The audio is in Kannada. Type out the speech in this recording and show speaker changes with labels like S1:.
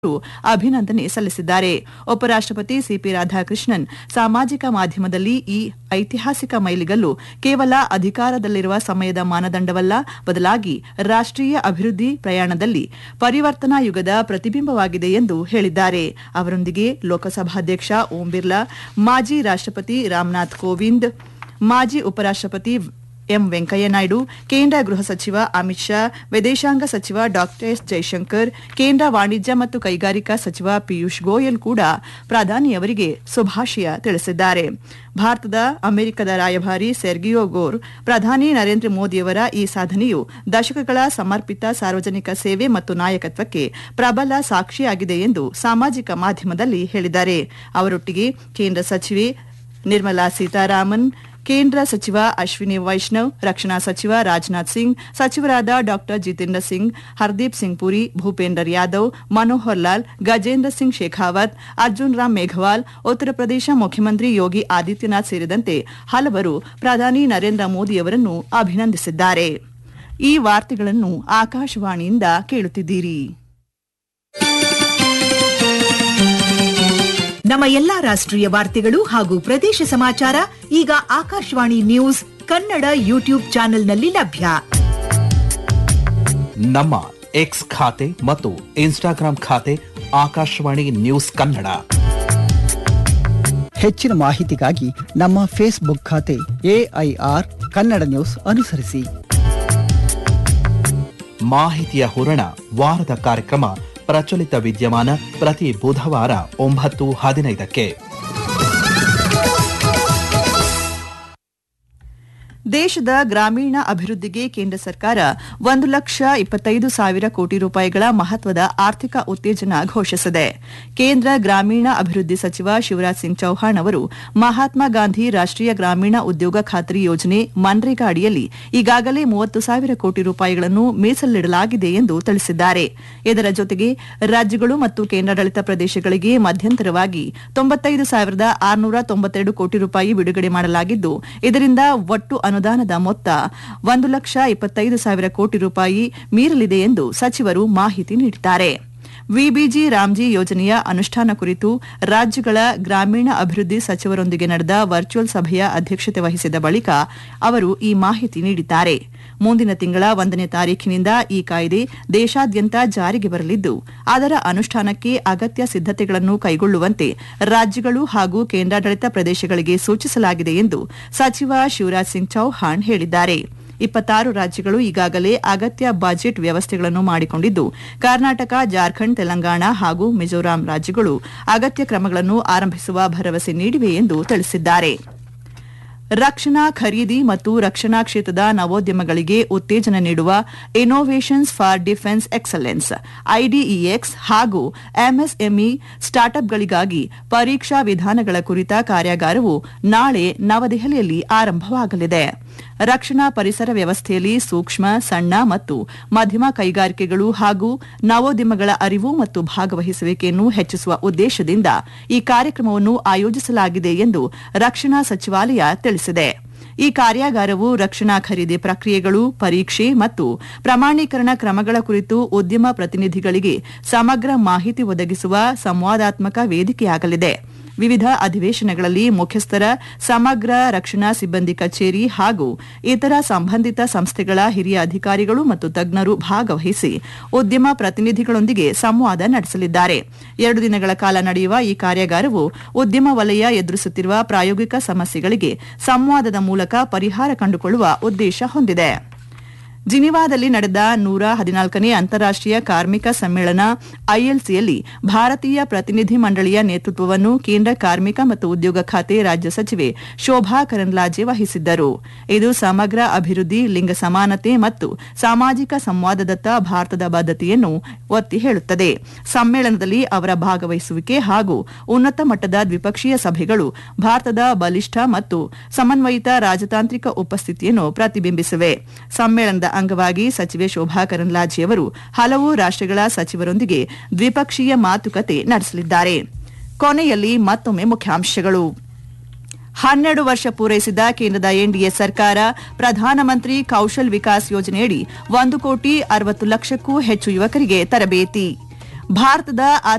S1: ಅವರು ಅಭಿನಂದನೆ ಸಲ್ಲಿಸಿದ್ದಾರೆ ಉಪರಾಷ್ಟಪತಿ ಸಿಪಿ ರಾಧಾಕೃಷ್ಣನ್ ಸಾಮಾಜಿಕ ಮಾಧ್ಯಮದಲ್ಲಿ ಈ ಐತಿಹಾಸಿಕ ಮೈಲಿಗಲ್ಲು ಕೇವಲ ಅಧಿಕಾರದಲ್ಲಿರುವ ಸಮಯದ ಮಾನದಂಡವಲ್ಲ ಬದಲಾಗಿ ರಾಷ್ಟೀಯ ಅಭಿವೃದ್ಧಿ ಪ್ರಯಾಣದಲ್ಲಿ ಪರಿವರ್ತನಾ ಯುಗದ ಪ್ರತಿಬಿಂಬವಾಗಿದೆ ಎಂದು ಹೇಳಿದ್ದಾರೆ ಅವರೊಂದಿಗೆ ಲೋಕಸಭಾಧ್ಯಕ್ಷ ಓಂ ಬಿರ್ಲಾ ಮಾಜಿ ರಾಷ್ಟಪತಿ ರಾಮನಾಥ್ ಕೋವಿಂದ್ ಮಾಜಿ ಉಪರಾಷ್ಟಪತಿ ಎಂ ವೆಂಕಯ್ಯನಾಯ್ಡು ಕೇಂದ್ರ ಗೃಹ ಸಚಿವ ಅಮಿತ್ ಶಾ ವಿದೇಶಾಂಗ ಸಚಿವ ಡಾ ಎಸ್ ಜೈಶಂಕರ್ ಕೇಂದ್ರ ವಾಣಿಜ್ಯ ಮತ್ತು ಕೈಗಾರಿಕಾ ಸಚಿವ ಪಿಯೂಷ್ ಗೋಯಲ್ ಕೂಡ ಪ್ರಧಾನಿಯವರಿಗೆ ಶುಭಾಶಯ ತಿಳಿಸಿದ್ದಾರೆ ಭಾರತದ ಅಮೆರಿಕದ ರಾಯಭಾರಿ ಸೆರ್ಗಿಯೋ ಗೋರ್ ಪ್ರಧಾನಿ ನರೇಂದ್ರ ಮೋದಿಯವರ ಈ ಸಾಧನೆಯು ದಶಕಗಳ ಸಮರ್ಪಿತ ಸಾರ್ವಜನಿಕ ಸೇವೆ ಮತ್ತು ನಾಯಕತ್ವಕ್ಕೆ ಪ್ರಬಲ ಸಾಕ್ಷಿಯಾಗಿದೆ ಎಂದು ಸಾಮಾಜಿಕ ಮಾಧ್ಯಮದಲ್ಲಿ ಹೇಳಿದ್ದಾರೆ ಅವರೊಟ್ಟಿಗೆ ಕೇಂದ್ರ ಸಚಿವೆ ನಿರ್ಮಲಾ ಸೀತಾರಾಮನ್ ಕೇಂದ್ರ ಸಚಿವ ಅಶ್ವಿನಿ ವೈಷ್ಣವ್ ರಕ್ಷಣಾ ಸಚಿವ ರಾಜನಾಥ್ ಸಿಂಗ್ ಸಚಿವರಾದ ಡಾ ಜಿತೇಂದ್ರ ಸಿಂಗ್ ಹರ್ದೀಪ್ ಸಿಂಗ್ ಪುರಿ ಭೂಪೇಂದರ್ ಯಾದವ್ ಮನೋಹರ್ ಲಾಲ್ ಗಜೇಂದ್ರ ಸಿಂಗ್ ಶೇಖಾವತ್ ಅರ್ಜುನ್ ರಾಮ್ ಮೇಘವಾಲ್ ಉತ್ತರ ಪ್ರದೇಶ ಮುಖ್ಯಮಂತ್ರಿ ಯೋಗಿ ಆದಿತ್ಯನಾಥ್ ಸೇರಿದಂತೆ ಹಲವರು ಪ್ರಧಾನಿ ನರೇಂದ್ರ ಮೋದಿಯವರನ್ನು ಅಭಿನಂದಿಸಿದ್ದಾರೆ ಈ ವಾರ್ತೆಗಳನ್ನು ಆಕಾಶವಾಣಿಯಿಂದ ಕೇಳುತ್ತಿದ್ದೀರಿ
S2: ನಮ್ಮ ಎಲ್ಲಾ ರಾಷ್ಟ್ರೀಯ ವಾರ್ತೆಗಳು ಹಾಗೂ ಪ್ರದೇಶ ಸಮಾಚಾರ ಈಗ ಆಕಾಶವಾಣಿ ನ್ಯೂಸ್ ಕನ್ನಡ ಯೂಟ್ಯೂಬ್ ಚಾನೆಲ್ನಲ್ಲಿ ಲಭ್ಯ
S3: ನಮ್ಮ ಎಕ್ಸ್ ಖಾತೆ ಮತ್ತು ಇನ್ಸ್ಟಾಗ್ರಾಂ ಖಾತೆ ಆಕಾಶವಾಣಿ ನ್ಯೂಸ್ ಕನ್ನಡ
S4: ಹೆಚ್ಚಿನ ಮಾಹಿತಿಗಾಗಿ ನಮ್ಮ ಫೇಸ್ಬುಕ್ ಖಾತೆ ಎಐಆರ್ ಕನ್ನಡ ನ್ಯೂಸ್ ಅನುಸರಿಸಿ
S3: ಮಾಹಿತಿಯ ಹೂರಣ ವಾರದ ಕಾರ್ಯಕ್ರಮ ಪ್ರಚಲಿತ ವಿದ್ಯಮಾನ ಪ್ರತಿ ಬುಧವಾರ ಒಂಬತ್ತು ಹದಿನೈದಕ್ಕೆ
S1: ದೇಶದ ಗ್ರಾಮೀಣ ಅಭಿವೃದ್ಧಿಗೆ ಕೇಂದ್ರ ಸರ್ಕಾರ ಒಂದು ಲಕ್ಷ ಇಪ್ಪತ್ತೈದು ಸಾವಿರ ಕೋಟಿ ರೂಪಾಯಿಗಳ ಮಹತ್ವದ ಆರ್ಥಿಕ ಉತ್ತೇಜನ ಘೋಷಿಸಿದೆ ಕೇಂದ್ರ ಗ್ರಾಮೀಣ ಅಭಿವೃದ್ಧಿ ಸಚಿವ ಶಿವರಾಜ್ ಸಿಂಗ್ ಚೌಹಾಣ್ ಅವರು ಮಹಾತ್ಮ ಗಾಂಧಿ ರಾಷ್ಟೀಯ ಗ್ರಾಮೀಣ ಉದ್ಯೋಗ ಖಾತ್ರಿ ಯೋಜನೆ ಮನ್ರೇಗಾ ಅಡಿಯಲ್ಲಿ ಈಗಾಗಲೇ ಮೂವತ್ತು ಸಾವಿರ ಕೋಟಿ ರೂಪಾಯಿಗಳನ್ನು ಮೀಸಲಿಡಲಾಗಿದೆ ಎಂದು ತಿಳಿಸಿದ್ದಾರೆ ಇದರ ಜೊತೆಗೆ ರಾಜ್ಯಗಳು ಮತ್ತು ಕೇಂದ್ರಾಡಳಿತ ಪ್ರದೇಶಗಳಿಗೆ ಮಧ್ಯಂತರವಾಗಿ ತೊಂಬತ್ತೈದು ಸಾವಿರದ ಆರುನೂರ ತೊಂಬತ್ತೆರಡು ಕೋಟಿ ರೂಪಾಯಿ ಬಿಡುಗಡೆ ಮಾಡಲಾಗಿದ್ದು ಇದರಿಂದ ಒಟ್ಟು ಅನುದಾನದ ಮೊತ್ತ ಒಂದು ಲಕ್ಷ ಇಪ್ಪತ್ತೈದು ಸಾವಿರ ಕೋಟಿ ರೂಪಾಯಿ ಮೀರಲಿದೆ ಎಂದು ಸಚಿವರು ಮಾಹಿತಿ ನೀಡಿದ್ದಾರೆ ವಿಬಿಜಿ ರಾಮ್ಜಿ ಯೋಜನೆಯ ಅನುಷ್ಠಾನ ಕುರಿತು ರಾಜ್ಯಗಳ ಗ್ರಾಮೀಣ ಅಭಿವೃದ್ಧಿ ಸಚಿವರೊಂದಿಗೆ ನಡೆದ ವರ್ಚುವಲ್ ಸಭೆಯ ಅಧ್ಯಕ್ಷತೆ ವಹಿಸಿದ ಬಳಿಕ ಅವರು ಈ ಮಾಹಿತಿ ನೀಡಿದ್ದಾರೆ ಮುಂದಿನ ತಿಂಗಳ ಒಂದನೇ ತಾರೀಖಿನಿಂದ ಈ ಕಾಯ್ದೆ ದೇಶಾದ್ಯಂತ ಜಾರಿಗೆ ಬರಲಿದ್ದು ಅದರ ಅನುಷ್ಠಾನಕ್ಕೆ ಅಗತ್ಯ ಸಿದ್ದತೆಗಳನ್ನು ಕೈಗೊಳ್ಳುವಂತೆ ರಾಜ್ಯಗಳು ಹಾಗೂ ಕೇಂದ್ರಾಡಳಿತ ಪ್ರದೇಶಗಳಿಗೆ ಸೂಚಿಸಲಾಗಿದೆ ಎಂದು ಸಚಿವ ಶಿವರಾಜ್ ಸಿಂಗ್ ಚೌಹಾಣ್ ಹೇಳಿದ್ದಾರೆ ಇಪ್ಪತ್ತಾರು ರಾಜ್ಯಗಳು ಈಗಾಗಲೇ ಅಗತ್ಯ ಬಜೆಟ್ ವ್ಯವಸ್ಥೆಗಳನ್ನು ಮಾಡಿಕೊಂಡಿದ್ದು ಕರ್ನಾಟಕ ಜಾರ್ಖಂಡ್ ತೆಲಂಗಾಣ ಹಾಗೂ ಮಿಜೋರಾಂ ರಾಜ್ಯಗಳು ಅಗತ್ಯ ಕ್ರಮಗಳನ್ನು ಆರಂಭಿಸುವ ಭರವಸೆ ನೀಡಿವೆ ಎಂದು ತಿಳಿಸಿದ್ದಾರೆ ರಕ್ಷಣಾ ಖರೀದಿ ಮತ್ತು ರಕ್ಷಣಾ ಕ್ಷೇತ್ರದ ನವೋದ್ಯಮಗಳಿಗೆ ಉತ್ತೇಜನ ನೀಡುವ innovations for defence excellence IDEX ಹಾಗೂ ಎಂಎಸ್ಎಂಇ ಸ್ಟಾರ್ಟ್ಅಪ್ಗಳಿಗಾಗಿ ಪರೀಕ್ಷಾ ವಿಧಾನಗಳ ಕುರಿತ ಕಾರ್ಯಾಗಾರವು ನಾಳೆ ನವದೆಹಲಿಯಲ್ಲಿ ಆರಂಭವಾಗಲಿದೆ ರಕ್ಷಣಾ ಪರಿಸರ ವ್ಯವಸ್ಥೆಯಲ್ಲಿ ಸೂಕ್ಷ್ಮ ಸಣ್ಣ ಮತ್ತು ಮಧ್ಯಮ ಕೈಗಾರಿಕೆಗಳು ಹಾಗೂ ನವೋದ್ಯಮಗಳ ಅರಿವು ಮತ್ತು ಭಾಗವಹಿಸುವಿಕೆಯನ್ನು ಹೆಚ್ಚಿಸುವ ಉದ್ದೇಶದಿಂದ ಈ ಕಾರ್ಯಕ್ರಮವನ್ನು ಆಯೋಜಿಸಲಾಗಿದೆ ಎಂದು ರಕ್ಷಣಾ ಸಚಿವಾಲಯ ತಿಳಿಸಿದೆ ಈ ಕಾರ್ಯಾಗಾರವು ರಕ್ಷಣಾ ಖರೀದಿ ಪ್ರಕ್ರಿಯೆಗಳು ಪರೀಕ್ಷೆ ಮತ್ತು ಪ್ರಮಾಣೀಕರಣ ಕ್ರಮಗಳ ಕುರಿತು ಉದ್ಯಮ ಪ್ರತಿನಿಧಿಗಳಿಗೆ ಸಮಗ್ರ ಮಾಹಿತಿ ಒದಗಿಸುವ ಸಂವಾದಾತ್ಮಕ ವೇದಿಕೆಯಾಗಲಿದೆ ವಿವಿಧ ಅಧಿವೇಶನಗಳಲ್ಲಿ ಮುಖ್ಯಸ್ಥರ ಸಮಗ್ರ ರಕ್ಷಣಾ ಸಿಬ್ಬಂದಿ ಕಚೇರಿ ಹಾಗೂ ಇತರ ಸಂಬಂಧಿತ ಸಂಸ್ಥೆಗಳ ಹಿರಿಯ ಅಧಿಕಾರಿಗಳು ಮತ್ತು ತಜ್ಞರು ಭಾಗವಹಿಸಿ ಉದ್ಯಮ ಪ್ರತಿನಿಧಿಗಳೊಂದಿಗೆ ಸಂವಾದ ನಡೆಸಲಿದ್ದಾರೆ ಎರಡು ದಿನಗಳ ಕಾಲ ನಡೆಯುವ ಈ ಕಾರ್ಯಾಗಾರವು ಉದ್ಯಮ ವಲಯ ಎದುರಿಸುತ್ತಿರುವ ಪ್ರಾಯೋಗಿಕ ಸಮಸ್ಯೆಗಳಿಗೆ ಸಂವಾದದ ಮೂಲಕ ಪರಿಹಾರ ಕಂಡುಕೊಳ್ಳುವ ಉದ್ದೇಶ ಹೊಂದಿದೆ ಜಿನಿವಾದಲ್ಲಿ ನಡೆದ ನೂರ ಹದಿನಾಲ್ಕನೇ ಅಂತಾರಾಷ್ಟೀಯ ಕಾರ್ಮಿಕ ಸಮ್ಮೇಳನ ಐಎಲ್ಸಿಯಲ್ಲಿ ಭಾರತೀಯ ಪ್ರತಿನಿಧಿ ಮಂಡಳಿಯ ನೇತೃತ್ವವನ್ನು ಕೇಂದ್ರ ಕಾರ್ಮಿಕ ಮತ್ತು ಉದ್ಯೋಗ ಖಾತೆ ರಾಜ್ಯ ಸಚಿವೆ ಶೋಭಾ ಕರಂದ್ಲಾಜೆ ವಹಿಸಿದ್ದರು ಇದು ಸಮಗ್ರ ಅಭಿವೃದ್ಧಿ ಲಿಂಗ ಸಮಾನತೆ ಮತ್ತು ಸಾಮಾಜಿಕ ಸಂವಾದದತ್ತ ಭಾರತದ ಬದ್ಧತೆಯನ್ನು ಒತ್ತಿ ಹೇಳುತ್ತದೆ ಸಮ್ಮೇಳನದಲ್ಲಿ ಅವರ ಭಾಗವಹಿಸುವಿಕೆ ಹಾಗೂ ಉನ್ನತ ಮಟ್ಟದ ದ್ವಿಪಕ್ಷೀಯ ಸಭೆಗಳು ಭಾರತದ ಬಲಿಷ್ಠ ಮತ್ತು ಸಮನ್ವಯಿತ ರಾಜತಾಂತ್ರಿಕ ಉಪಸ್ಥಿತಿಯನ್ನು ಪ್ರತಿಬಿಂಬಿಸಿವೆ ಸಮ್ಮೇಳನದ ಅಂಗವಾಗಿ ಸಚಿವೆ ಶೋಭಾ ಕರಂದ್ಲಾಜೆಯವರು ಹಲವು ರಾಷ್ಟಗಳ ಸಚಿವರೊಂದಿಗೆ ದ್ವಿಪಕ್ಷೀಯ ಮಾತುಕತೆ ನಡೆಸಲಿದ್ದಾರೆ ಕೊನೆಯಲ್ಲಿ ಮತ್ತೊಮ್ಮೆ ಮುಖ್ಯಾಂಶಗಳು ಹನ್ನೆರಡು ವರ್ಷ ಪೂರೈಸಿದ ಕೇಂದ್ರದ ಎನ್ಡಿಎ ಸರ್ಕಾರ ಪ್ರಧಾನಮಂತ್ರಿ ಕೌಶಲ್ ವಿಕಾಸ್ ಯೋಜನೆಯಡಿ ಒಂದು ಕೋಟಿ ಅರವತ್ತು ಲಕ್ಷಕ್ಕೂ ಹೆಚ್ಚು ಯುವಕರಿಗೆ ತರಬೇತಿ ಭಾರತದ